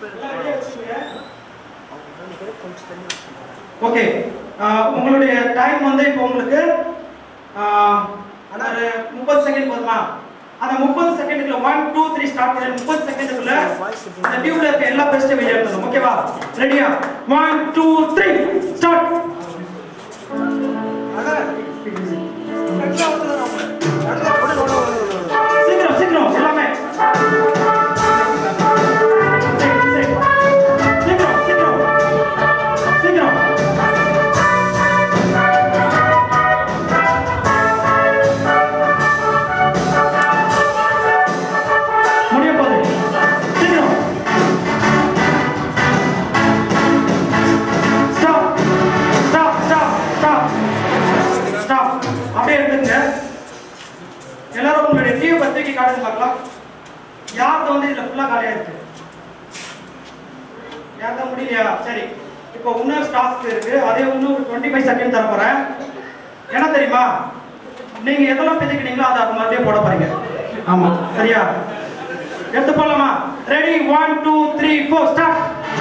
okay உங்களுடைய time வந்து இப்போ உங்களுக்கு ஆஹ், ஒரு முப்பது செகண்ட் போதுமா அந்த முப்பது செகண்டுக்குள்ள ஒன் டூ த்ரீ ஸ்டார்ட் பண்ணி முப்பது செகண்டுக்குள்ள அந்த டியூப்ல இருக்க எல்லா பெஸ்ட்டும் வெளியே எடுத்துணும் ஓகேவா ரெடியா ஒன் டூ த்ரீ ஸ்டார்ட் சீக்கிரம் சீக்கிரம் எல்லாமே சீக்கிரம் சீக்கிரம் சீக்கிரம் சீக்கிரம் முடிய போகுது சீக்கிரம் stop stop stop stop stop அப்படியே எடுத்துங்க எல்லாரும் உங்களுடைய டிவி பத்திரிக்கை காட்டுங்க பார்க்கலாம் யாருக்கு வந்து இதுல ஃபுல்லா காலியா இருக்கு யாருக்கும் முடியலையா சரி இப்போ இன்னொரு டாஸ்க் இருக்கு அதே இன்னும் ஒரு டுவெண்ட்டி ஃபைவ் செகண்ட் தர போறேன் என்ன தெரியுமா நீங்க எதெல்லாம் பிதிக்கிறீங்களோ அதை அது மாதிரியே போட போறீங்க ஆமா சரியா எடுத்து போலாமா ready one two three four start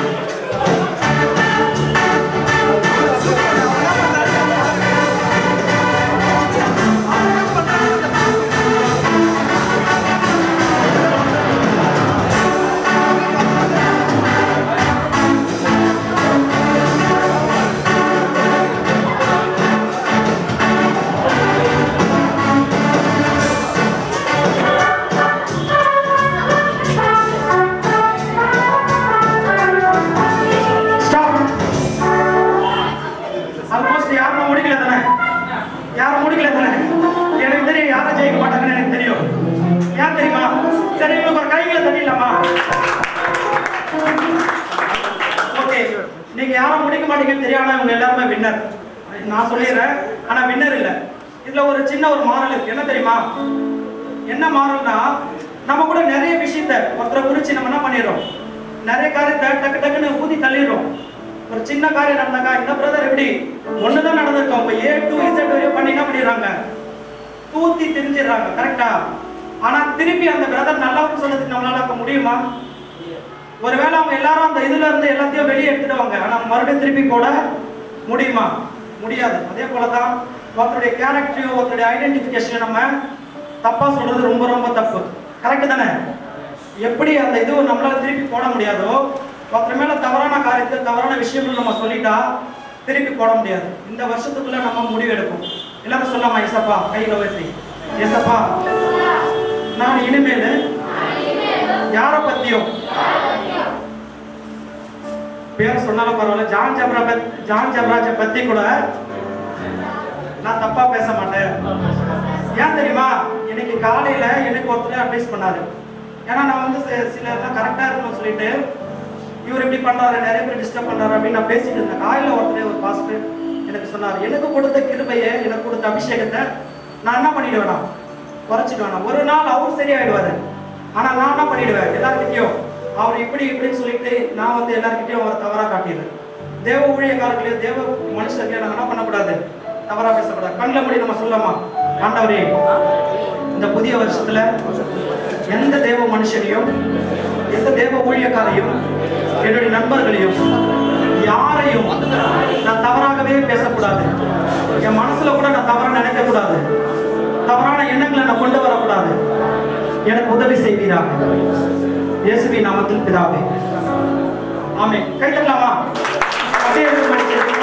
stop almost யாரும் முடிக்கல தானே யாரும் முடிக்கல தானே எனக்கு தெரியும் யாரும் ஜெயிக்க மாட்டாங்கன்னு எனக்கு தெரியும் யார் தெரியுமா சரி உங்களுக்கு ஒரு கைகளை தட்டிடலாமா ஓகே நீங்க யாரும் முடிக்க மாட்டீங்கன்னு தெரியும் ஆனா இவங்க எல்லாருமே வின்னர் நான் சொல்லிடுறேன் ஆனா வின்னர் இல்ல இதுல ஒரு சின்ன ஒரு மாறல் இருக்கு என்ன தெரியுமா என்ன மாறல்னா நம்ம கூட நிறைய விஷயத்த ஒருத்தரை குறிச்சு நம்ம என்ன பண்ணிடுறோம் நிறைய காரியத்தை டக்கு டக்குன்னு ஊதி தள்ளிடுறோம் ஒரு சின்ன காரியம் நடந்தாக்கா இந்த பிரதர் எப்படி ஒண்ணுதான் நடந்திருக்கும் அப்ப ஏ டு இசட் வரையும் பண்ணி என்ன பண்ணிடுறாங்க தூத்தி தெரிஞ்சிடுறாங்க கரெக்டா ஆனா திருப்பி அந்த பிரதர் நல்லா சொல்றதுக்கு நம்மளால அப்ப முடியுமா ஒருவேளை அவங்க எல்லாரும் அந்த இதுல இருந்து எல்லாத்தையும் வெளியே எடுத்துடுவாங்க ஆனா மறுபடியும் திருப்பி போட முடியுமா முடியாது அதே போலதான் ஒருத்தருடைய கேரக்டரையும் ஒருத்தருடைய ஐடென்டிபிகேஷன் நம்ம தப்பா சொல்றது ரொம்ப ரொம்ப தப்பு கரெக்ட் தானே எப்படி அந்த இது நம்மளால திருப்பி போட முடியாதோ ஒருத்தர் மேல தவறான காரியத்தை தவறான விஷயங்கள் நம்ம சொல்லிட்டா திருப்பி போட முடியாது இந்த வருஷத்துக்குள்ள நம்ம முடிவு எடுப்போம் எல்லாரும் சொல்லாமா ஏசப்பா கையில உயர்த்தி ஏசப்பா நான் இனிமேல் யார பத்தியும் பேர் சொன்னாலும் பரவாயில்ல ஜான் ஜப்ரா பத் ஜான் ஜப்ராஜ பத்தி கூட நான் தப்பா பேச மாட்டேன் ஏன் தெரியுமா இன்னைக்கு காலையில எனக்கு ஒருத்தர் அட்வைஸ் பண்ணாரு ஏன்னா நான் வந்து சி- சிலர்லாம் கரெக்டா இருக்கணும்னு சொல்லிட்டு இவர் இப்படி பண்றாரு நிறைய பேர் டிஸ்டர்ப் பண்றாரு அப்படின்னு நான் பேசிட்டு இருந்தேன் காலையில ஒருத்தர் ஒரு பாஸ்டர் எனக்கு சொன்னார் எனக்கு கொடுத்த கிருபையை எனக்கு கொடுத்த அபிஷேகத்தை நான் என்ன பண்ணிடுவேனா குறைச்சிட்டு வேணாம் ஒரு நாள் அவர் சரியாயிடுவாரு ஆனா நான் என்ன பண்ணிடுவேன் எல்லார்கிட்டயும் அவர் இப்படி இப்படின்னு சொல்லிட்டு நான் வந்து எல்லார்கிட்டயும் அவரை தவறா காட்டிடுறேன் தேவ ஊழியக்காரர்களையும் தேவ மனுஷர்களையும் நம்ம என்ன பண்ணக்கூடாது தவறா பேசக்கூடாது கண்ணில் முடி நம்ம சொல்லலாமா ஆண்டவரே இந்த புதிய வருஷத்துல எந்த தேவ மனுஷனையும் எந்த தேவ ஊழியக்காரையும் என்னுடைய நண்பர்களையும் யாரையும் நான் தவறாகவே பேசக்கூடாது என் மனசுல கூட நான் தவறா நினைக்க கூடாது தவறான எண்ணங்களை நான் கொண்டு வரக்கூடாது எனக்கு உதவி செய்வீராக இயேசுவின் நாமத்தில் பிதாவே ஆமென் கை தட்டலாமா அப்படியே இருந்து படிச்சு